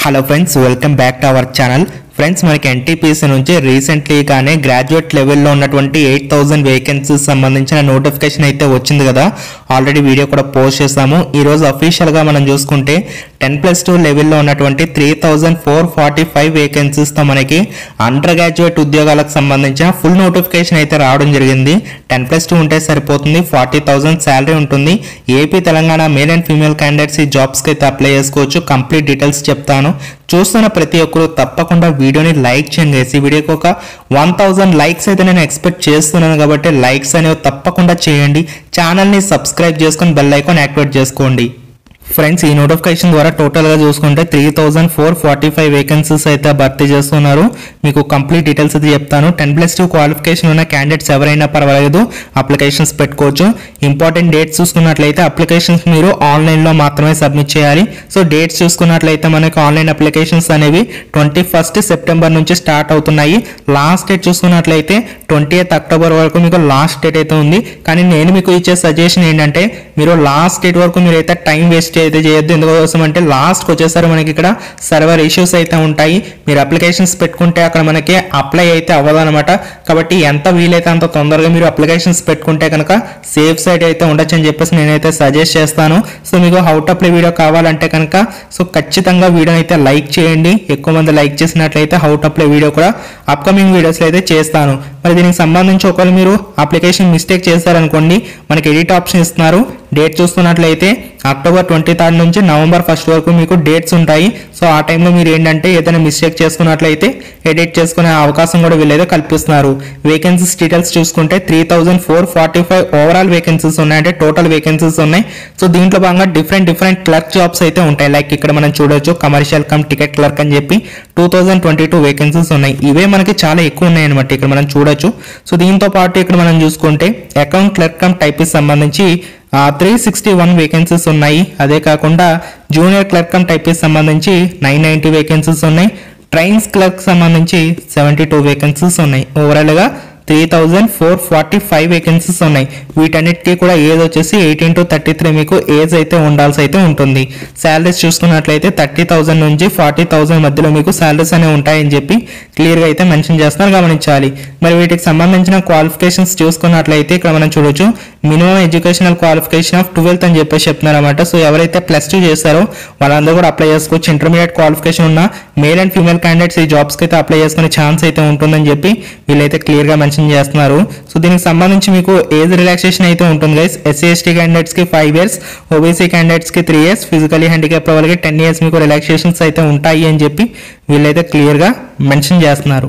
hello friends welcome back to our channel friends మనకి NTPC నుంచి రీసెంట్లీగానే గ్రాడ్యుయేట్ లెవెల్లో ఉన్నటువంటి ఎయిట్ థౌసండ్ వేకెన్సీస్ సంబంధించిన నోటిఫికేషన్ అయితే వచ్చింది కదా ఆల్రెడీ వీడియో కూడా పోస్ట్ చేసాము ఈరోజు అఫీషియల్గా మనం చూసుకుంటే టెన్ ప్లస్ టూ లెవెల్లో ఉన్నటువంటి three thousand four forty five వేకెన్సీస్తో మనకి అండర్ గ్రాడ్యుయేట్ ఉద్యోగాలకు సంబంధించిన ఫుల్ నోటిఫికేషన్ అయితే రావడం జరిగింది టెన్ ప్లస్ టూ ఉంటే సరిపోతుంది ఫార్టీ థౌసండ్ శాలరీ ఉంటుంది AP Telangana male and female candidates ఈ జాబ్స్కి అయితే అప్లై చేసుకోవచ్చు కంప్లీట్ డీటెయిల్స్ చెప్తాను చూస్తున్న ప్రతి ఒక్కరు తప్పకుండా వీడియోని లైక్ చేయండి ఈ వీడియోకి ఒక వన్ థౌజండ్ లైక్స్ అయితే నేను ఎక్స్పెక్ట్ చేస్తున్నాను కాబట్టి లైక్స్ అనేవి తప్పకుండా చేయండి ఛానల్ని సబ్స్క్రైబ్ చేసుకొని బెల్ ఐకాన్ యాక్టివేట్ చేసుకోండి ఫ్రెండ్స్ ఈ నోటిఫికేషన్ ద్వారా టోటల్గా చూసుకుంటే three thousand four forty five vacancies అయితే భర్తీ చేస్తున్నారు మీకు కంప్లీట్ డీటెయిల్స్ అయితే చెప్తాను టెన్ ప్లస్ టూ క్వాలిఫికేషన్ ఉన్న క్యాండిడేట్స్ ఎవరైనా పర్వాలేదు అప్లికేషన్స్ పెట్టుకోవచ్చు ఇంపార్టెంట్ డేట్స్ చూసుకున్నట్లయితే అప్లికేషన్స్ మీరు ఆన్లైన్లో మాత్రమే సబ్మిట్ చేయాలి సో డేట్స్ చూసుకున్నట్లయితే మనకి ఆన్లైన్ అప్లికేషన్స్ అనేవి ట్వంటీ ఫస్ట్ సెప్టెంబర్ నుంచి స్టార్ట్ అవుతున్నాయి లాస్ట్ డేట్ చూసుకున్నట్లయితే ట్వంటీ అక్టోబర్ వరకు మీకు లాస్ట్ డేట్ అయితే ఉంది కానీ నేను మీకు ఇచ్చే సజెషన్ ఏంటంటే మీరు లాస్ట్ డేట్ వరకు మీరు అయితే టైం వేస్ట్ అయితే చేయొద్దు ఎందుకోసం అంటే లాస్ట్కి వచ్చేసరికి మనకి ఇక్కడ సర్వర్ ఇష్యూస్ అయితే ఉంటాయి మీరు అప్లికేషన్స్ పెట్టుకుంటే అక్కడ మనకి అప్లై అయితే అవ్వదు అనమాట కాబట్టి ఎంత వీలైతే అంత తొందరగా మీరు అప్లికేషన్స్ పెట్టుకుంటే కనుక సేఫ్ సైడ్ అయితే ఉండొచ్చు అని చెప్పేసి నేనైతే సజెస్ట్ చేస్తాను సో మీకు హౌ టు అప్లై వీడియో కావాలంటే కనుక సో ఖచ్చితంగా వీడియోని అయితే లైక్ చేయండి ఎక్కువ మంది లైక్ చేసినట్లయితే హౌ టు అప్లై వీడియో కూడా అప్కమింగ్ వీడియోస్లో అయితే చేస్తాను మరి దీనికి సంబంధించి ఒకవేళ మీరు అప్లికేషన్ మిస్టేక్ చేశారనుకోండి మనకి ఎడిట్ ఆప్షన్ ఇస్తున్నారు డేట్ చూస్తున్నట్లయితే అక్టోబర్ ట్వంటీ థర్డ్ నుంచి నవంబర్ ఫస్ట్ వరకు మీకు డేట్స్ ఉంటాయి సో ఆ టైంలో మీరు ఏంటంటే ఏదైనా మిస్టేక్ చేసుకున్నట్లయితే ఎడిట్ చేసుకునే అవకాశం కూడా వీళ్ళైతే కల్పిస్తున్నారు వేకెన్సీస్ డీటెయిల్స్ చూసుకుంటే three thousand four forty five overall vacancies ఉన్నాయి అంటే టోటల్ వేకెన్సీస్ ఉన్నాయి సో దీంట్లో భాగంగా డిఫరెంట్ డిఫరెంట్ క్లర్క్ జాబ్స్ అయితే ఉంటాయి లైక్ ఇక్కడ మనం చూడొచ్చు కమర్షియల్ కమ్ టికెట్ క్లర్క్ అని చెప్పి two thousand twenty two vacancies ఉన్నాయి ఇవే మనకి చాలా ఎక్కువ ఉన్నాయి అనమాట ఇక్కడ మనం చూడొచ్చు సో దీంతో పాటు ఇక్కడ మనం చూసుకుంటే అకౌంట్ క్లర్క్ కమ్ టైపిస్ట్ సంబంధించి త్రీ సిక్స్టీ వన్ వేకెన్సీస్ ఉన్నాయి అదే కాకుండా జూనియర్ క్లర్క్ కమ్ టైపిస్ట్ సంబంధించి నైన్ నైంటీ వేకెన్సీస్ ఉన్నాయి ట్రైన్స్ క్లర్క్ సంబంధించి సెవెంటీ టూ వేకెన్సీస్ ఉన్నాయి ఓవరాల్గా three thousand four forty five vacancies ఉన్నాయి వీటన్నిటికీ కూడా ఏజ్ వచ్చేసి ఎయిటీన్ టు థర్టీ త్రీ మీకు ఏజ్ అయితే ఉండాల్సి అయితే ఉంటుంది శాలరీస్ చూసుకున్నట్లయితే థర్టీ థౌసండ్ నుంచి ఫార్టీ థౌసండ్ మధ్యలో మీకు శాలరీస్ అనేవి ఉంటాయని చెప్పి క్లియర్గా అయితే మెన్షన్ చేస్తున్నారు గమనించాలి మరి వీటికి సంబంధించిన క్వాలిఫికేషన్స్ చూసుకున్నట్లయితే ఇక్కడ మనం చూడొచ్చు minimum educational qualification of twelfth అని చెప్పేసి చెప్తున్నారు అనమాట సో ఎవరైతే ప్లస్ టూ చేస్తారో వాళ్ళందరూ కూడా అప్లై చేసుకోవచ్చు ఇంటర్మీడియట్ క్వాలిఫికేషన్ ఉన్న మేల్ అండ్ ఫీమేల్ క్యాండిడేట్స్ ఈ జాబ్స్కి అయితే అప్లై చేసుకునే ఛాన్స్ అయితే ఉంటుందని చెప్పి వీళ్ళైతే క్లియర్గా మెన్షన్ చేస్తున్నారు సో దీనికి సంబంధించి మీకు ఏజ్ రిలాక్సేషన్ అయితే ఉంటుంది గైస్ ఎస్సీ ఎస్టీ క్యాండిడేట్స్కి ఫైవ్ ఇయర్స్ ఓబీసీ క్యాండిడేట్స్కి త్రీ ఇయర్స్ ఫిజికలీ హ్యాండిక్యాప్ వాళ్ళకి టెన్ ఇయర్స్ మీకు రిలాక్సేషన్స్ అయితే ఉంటాయి అని చెప్పి వీళ్ళైతే క్లియర్గా మెన్షన్ చేస్తున్నారు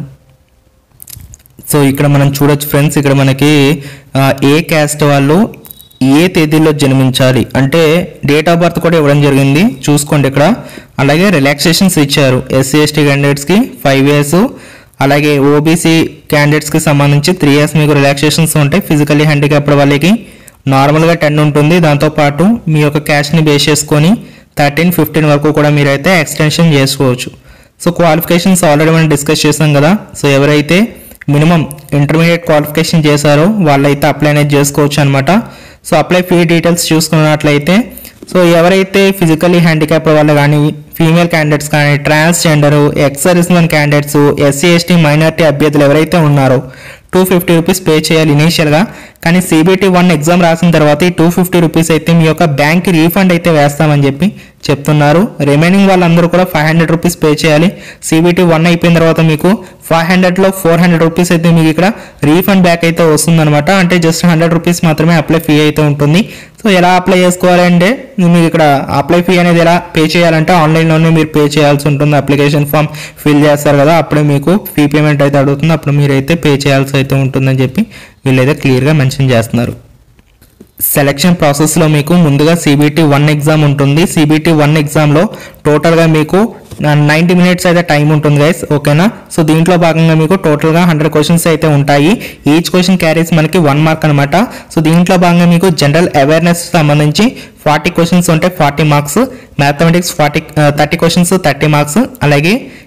సో ఇక్కడ మనం చూడొచ్చు ఫ్రెండ్స్ ఇక్కడ మనకి ఆ, ఏ క్యాస్ట్ వాళ్ళు ఏ తేదీలో జన్మించాలి అంటే డేట్ ఆఫ్ బర్త్ కూడా ఇవ్వడం జరిగింది చూసుకోండి ఇక్కడ అలాగే రిలాక్సేషన్స్ ఇచ్చారు ఎస్సీ ఎస్టీ క్యాండిడేట్స్కి ఫైవ్ ఇయర్స్ అలాగే ఓబీసీ క్యాండిడేట్స్కి సంబంధించి త్రీ ఇయర్స్ మీకు రిలాక్సేషన్స్ ఉంటాయి ఫిజికల్లీ హ్యాండిక్యాప్డ్ వాళ్ళకి నార్మల్గా టెన్ ఉంటుంది దాంతోపాటు మీ యొక్క క్యాష్ని బేస్ చేసుకొని థర్టీన్ ఫిఫ్టీన్ వరకు కూడా మీరైతే ఎక్స్టెన్షన్ చేసుకోవచ్చు సో క్వాలిఫికేషన్స్ ఆల్రెడీ మనం డిస్కస్ చేసాం కదా సో ఎవరైతే మినిమం ఇంటర్మీడియట్ క్వాలిఫికేషన్ చేశారో వాళ్ళైతే అప్లై అనేది చేసుకోవచ్చు అనమాట సో అప్లై ఫీ డీటెయిల్స్ చూసుకున్నట్లయితే సో ఎవరైతే ఫిజికలీ హ్యాండిక్యాప్ వాళ్ళు కానీ ఫీమేల్ క్యాండిడేట్స్ కానీ transgender ex servicemen candidates SC ST minority అభ్యర్థులు ఎవరైతే ఉన్నారో టూ ఫిఫ్టీ రూపీస్ పే చేయాలి ఇనీషియల్గా కానీ సిబిటీ వన్ ఎగ్జామ్ రాసిన తర్వాత ఈ టూ ఫిఫ్టీ రూపీస్ అయితే మీ యొక్క బ్యాంక్ రీఫండ్ అయితే వేస్తామని చెప్పి చెప్తున్నారు రిమైనింగ్ వాళ్ళందరూ కూడా ఫైవ్ హండ్రెడ్ రూపీస్ పే చేయాలి సిబిటీ వన్ అయిపోయిన తర్వాత మీకు ఫైవ్ హండ్రెడ్లో ఫోర్ హండ్రెడ్ రూపీస్ అయితే మీకు ఇక్కడ రీఫండ్ బ్యాక్ అయితే వస్తుందన్నమాట అంటే జస్ట్ హండ్రెడ్ రూపీస్ మాత్రమే అప్లై ఫీ అయితే ఉంటుంది సో ఎలా అప్లై చేసుకోవాలంటే మీకు ఇక్కడ అప్లై ఫీ అనేది ఎలా పే చేయాలంటే ఆన్లైన్లోనే మీరు పే చేయాల్సి ఉంటుంది అప్లికేషన్ ఫామ్ ఫిల్ చేస్తారు కదా అప్పుడే మీకు ఫీ పేమెంట్ అయితే అడుగుతుంది అప్పుడు మీరైతే పే చేయాల్సి అయితే ఉంటుందని చెప్పి వీళ్ళైతే క్లియర్గా మెన్షన్ చేస్తున్నారు సెలక్షన్ ప్రాసెస్లో మీకు ముందుగా సిబిటీ వన్ ఎగ్జామ్ ఉంటుంది సిబిటీ వన్ ఎగ్జామ్లో టోటల్గా మీకు నైంటీ మినిట్స్ అయితే టైం ఉంటుంది గైస్ ఓకేనా సో దీంట్లో భాగంగా మీకు టోటల్గా హండ్రెడ్ క్వశ్చన్స్ అయితే ఉంటాయి ఈచ్ క్వశ్చన్ క్యారీస్ మనకి వన్ మార్క్ అనమాట సో దీంట్లో భాగంగా మీకు జనరల్ అవేర్నెస్ సంబంధించి ఫార్టీ క్వశ్చన్స్ ఉంటే forty marks mathematics forty thirty questions thirty marks అలాగే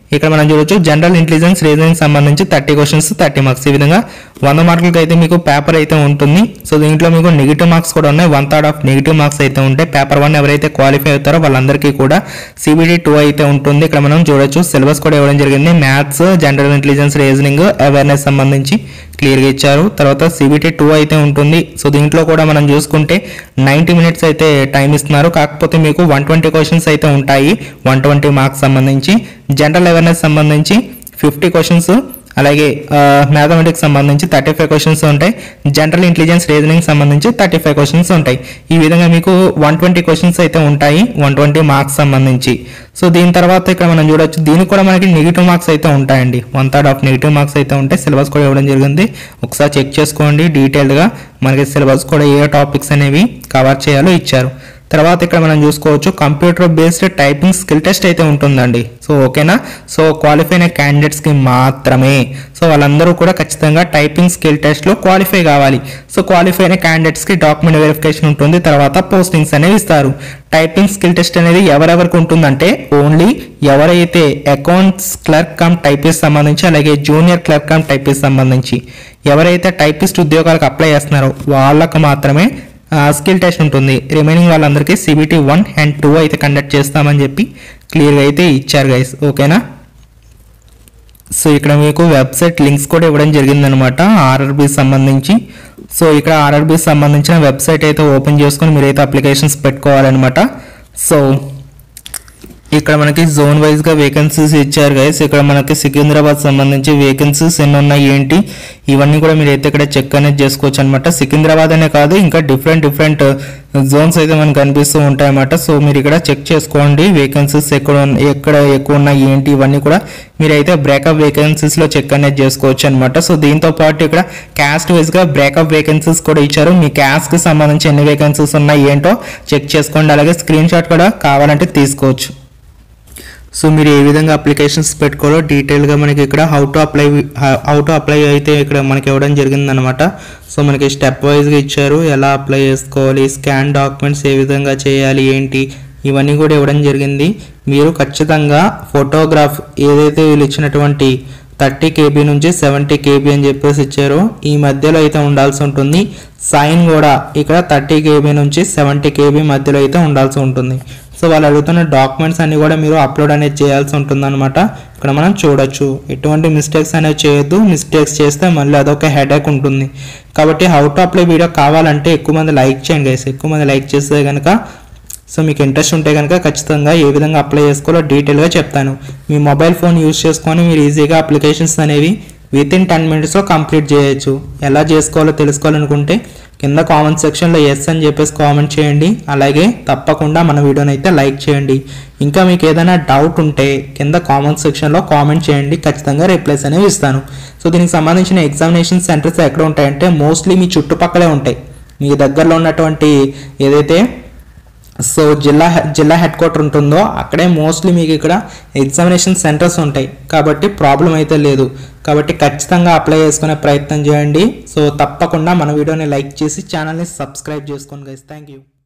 ఇక్కడ మనం చూడొచ్చు జనరల్ ఇంటెలిజెన్స్ రీజనింగ్ సంబంధించి థర్టీ క్వశ్చన్స్ థర్టీ మార్క్స్ ఈ విధంగా వంద మార్కులకి అయితే మీకు పేపర్ అయితే ఉంటుంది సో దీంట్లో మీకు నెగిటివ్ మార్క్స్ కూడా ఉన్నాయి one third of negative marks అయితే ఉంటాయి పేపర్ వన్ ఎవరైతే క్వాలిఫై అవుతారో వాళ్ళందరికీ కూడా సిబిడి టూ అయితే ఉంటుంది ఇక్కడ మనం చూడొచ్చు సిలబస్ కూడా ఇవ్వడం జరిగింది maths general intelligence reasoning awareness సంబంధించి క్లియర్గా ఇచ్చారు తర్వాత సిబిటీ టూ అయితే ఉంటుంది సో దీంట్లో కూడా మనం చూసుకుంటే నైంటీ మినిట్స్ అయితే టైం ఇస్తున్నారు కాకపోతే మీకు వన్ ట్వంటీ క్వశ్చన్స్ అయితే ఉంటాయి వన్ ట్వంటీ మార్క్స్ సంబంధించి జనరల్ అవేర్నెస్ సంబంధించి ఫిఫ్టీ క్వశ్చన్స్ అలాగే మ్యాథమెటిక్స్ సంబంధించి థర్టీ ఫైవ్ క్వశ్చన్స్ ఉంటాయి జనరల్ ఇంటెలిజెన్స్ రీజనింగ్ సంబంధించి థర్టీ ఫైవ్ క్వశ్చన్స్ ఉంటాయి ఈ విధంగా మీకు వన్ ట్వంటీ క్వశ్చన్స్ అయితే ఉంటాయి వన్ ట్వంటీ మార్క్స్ సంబంధించి సో దీని తర్వాత ఇక్కడ మనం చూడొచ్చు దీనికి కూడా మనకి నెగిటివ్ మార్క్స్ అయితే ఉంటాయండి one third of negative marks అయితే ఉంటాయి సిలబస్ కూడా ఇవ్వడం జరిగింది ఒకసారి చెక్ చేసుకోండి డీటెయిల్డ్గా మనకి సిలబస్ కూడా ఏ టాపిక్స్ అనేవి కవర్ చేయాలో ఇచ్చారు తర్వాత ఇక్కడ మనం చూసుకోవచ్చు computer based typing skill test అయితే ఉంటుందండి సో ఓకేనా సో క్వాలిఫై అయిన క్యాండిడేట్స్కి మాత్రమే సో వాళ్ళందరూ కూడా ఖచ్చితంగా టైపింగ్ స్కిల్ టెస్ట్లో క్వాలిఫై కావాలి సో క్వాలిఫై అయిన క్యాండిడేట్స్కి డాక్యుమెంట్ వెరిఫికేషన్ ఉంటుంది తర్వాత పోస్టింగ్స్ అనేవి ఇస్తారు టైపింగ్ స్కిల్ టెస్ట్ అనేది ఎవరెవరికి ఉంటుందంటే ఓన్లీ ఎవరైతే అకౌంట్స్ క్లర్క్ కమ్ టైపిస్ట్ సంబంధించి అలాగే జూనియర్ క్లర్క్ కమ్ టైపిస్ట్ సంబంధించి ఎవరైతే టైపిస్ట్ ఉద్యోగాలకు అప్లై చేస్తున్నారో వాళ్ళకు మాత్రమే స్కిల్ టెస్ట్ ఉంటుంది రిమైనింగ్ వాళ్ళందరికీ సిబిటీ వన్ అండ్ టూ అయితే కండక్ట్ చేస్తామని చెప్పి క్లియర్గా అయితే ఇచ్చారు గైస్ ఓకేనా సో ఇక్కడ మీకు వెబ్సైట్ లింక్స్ కూడా ఇవ్వడం జరిగిందనమాట ఆర్ఆర్బి సంబంధించి సో ఇక్కడ ఆర్ఆర్బి సంబంధించిన వెబ్సైట్ అయితే ఓపెన్ చేసుకొని మీరైతే అప్లికేషన్స్ పెట్టుకోవాలన్నమాట సో ఇక్కడ మనకి జోన్ వైజ్ గా వేకెన్సీస్ ఇచ్చారు గైస్ ఇక్కడ మనకి సికింద్రాబాద్ సంబంధించి వేకెన్సీస్ ఎన్ని ఉన్నాయి ఏంటి ఇవన్నీ కూడా మీరు అయితే ఇక్కడ చెక్ అనేది చేసుకోవచ్చు అనమాట సికింద్రాబాద్ అనే కాదు ఇంకా డిఫరెంట్ డిఫరెంట్ జోన్స్ అయితే మనకు కనిపిస్తూ ఉంటాయి అన్నమాట సో మీరు ఇక్కడ చెక్ చేసుకోండి వేకెన్సీస్ ఎక్కడ ఉన్న- ఎక్కడ ఎక్కువ ఉన్నాయి ఏంటి ఇవన్నీ కూడా మీరైతే బ్రేకప్ వేకెన్సీస్ లో చెక్ అనేది చేసుకోవచ్చు అనమాట సో దీంతో పాటు ఇక్కడ క్యాస్ట్ వైజ్ గా బ్రేకప్ వేకెన్సీస్ కూడా ఇచ్చారు మీ క్యాస్ట్ కి సంబంధించి ఎన్ని వేకెన్సీస్ ఉన్నాయి ఏంటో చెక్ చేసుకోండి అలాగే స్క్రీన్ షాట్ కూడా కావాలంటే తీసుకోవచ్చు సో మీరు ఏ విధంగా అప్లికేషన్స్ పెట్టుకోవాలో డీటెయిల్గా మనకి ఇక్కడ how to apply how to apply అయితే ఇక్కడ మనకి ఇవ్వడం జరిగిందనమాట సో మనకి స్టెప్ వైజ్గా ఇచ్చారు ఎలా అప్లై చేసుకోవాలి స్కాన్ డాక్యుమెంట్స్ ఏ విధంగా చేయాలి ఏంటి ఇవన్నీ కూడా ఇవ్వడం జరిగింది మీరు ఖచ్చితంగా ఫోటోగ్రాఫ్ ఏదైతే వీళ్ళు ఇచ్చినటువంటి థర్టీ కేబీ నుంచి సెవెంటీ కేబీ అని చెప్పేసి ఇచ్చారో ఈ మధ్యలో అయితే ఉండాల్సి ఉంటుంది సైన్ కూడా ఇక్కడ థర్టీ కేబీ నుంచి సెవెంటీ కేబీ మధ్యలో అయితే ఉండాల్సి ఉంటుంది సో వాళ్ళు అడుగుతున్న డాక్యుమెంట్స్ అన్ని కూడా మీరు అప్లోడ్ అనేది చేయాల్సి ఉంటుంది అనమాట ఇక్కడ మనం చూడొచ్చు ఎటువంటి మిస్టేక్స్ అనేవి చేయొద్దు మిస్టేక్స్ చేస్తే మళ్ళీ అదొక హెడేక్ ఉంటుంది కాబట్టి హౌ టు అప్లై వీడియో కావాలంటే ఎక్కువ మంది లైక్ చేయండి గైస్ ఎక్కువ మంది లైక్ చేస్తే కనుక సో మీకు ఇంట్రెస్ట్ ఉంటే కనుక ఖచ్చితంగా ఏ విధంగా అప్లై చేసుకోవాలో డీటెయిల్గా చెప్తాను మీ మొబైల్ ఫోన్ యూస్ చేసుకొని మీరు ఈజీగా అప్లికేషన్స్ అనేవి విత్ ఇన్ టెన్ మినిట్స్లో కంప్లీట్ చేయొచ్చు ఎలా చేసుకోవాలో తెలుసుకోవాలనుకుంటే కింద కామెంట్ సెక్షన్లో ఎస్ అని చెప్పేసి కామెంట్ చేయండి అలాగే తప్పకుండా మన వీడియోని అయితే లైక్ చేయండి ఇంకా మీకు ఏదైనా డౌట్ ఉంటే కింద కామెంట్ సెక్షన్లో కామెంట్ చేయండి ఖచ్చితంగా రిప్లైస్ అనేవి ఇస్తాను సో దీనికి సంబంధించిన ఎగ్జామినేషన్ సెంటర్స్ ఎక్కడ ఉంటాయంటే మోస్ట్లీ మీ చుట్టుపక్కలే ఉంటాయి మీ దగ్గరలో ఉన్నటువంటి ఏదైతే సో జిల్లా జిల్లా హెడ్ క్వార్టర్ ఉంటుందో అక్కడే మోస్ట్లీ మీకు ఇక్కడ ఎగ్జామినేషన్ సెంటర్స్ ఉంటాయి కాబట్టి ప్రాబ్లం అయితే లేదు కాబట్టి ఖచ్చితంగా అప్లై చేసుకునే ప్రయత్నం చేయండి సో తప్పకుండా మన వీడియోని లైక్ చేసి ఛానల్ని సబ్స్క్రైబ్ చేసుకోండి గైస్ థ్యాంక్ యూ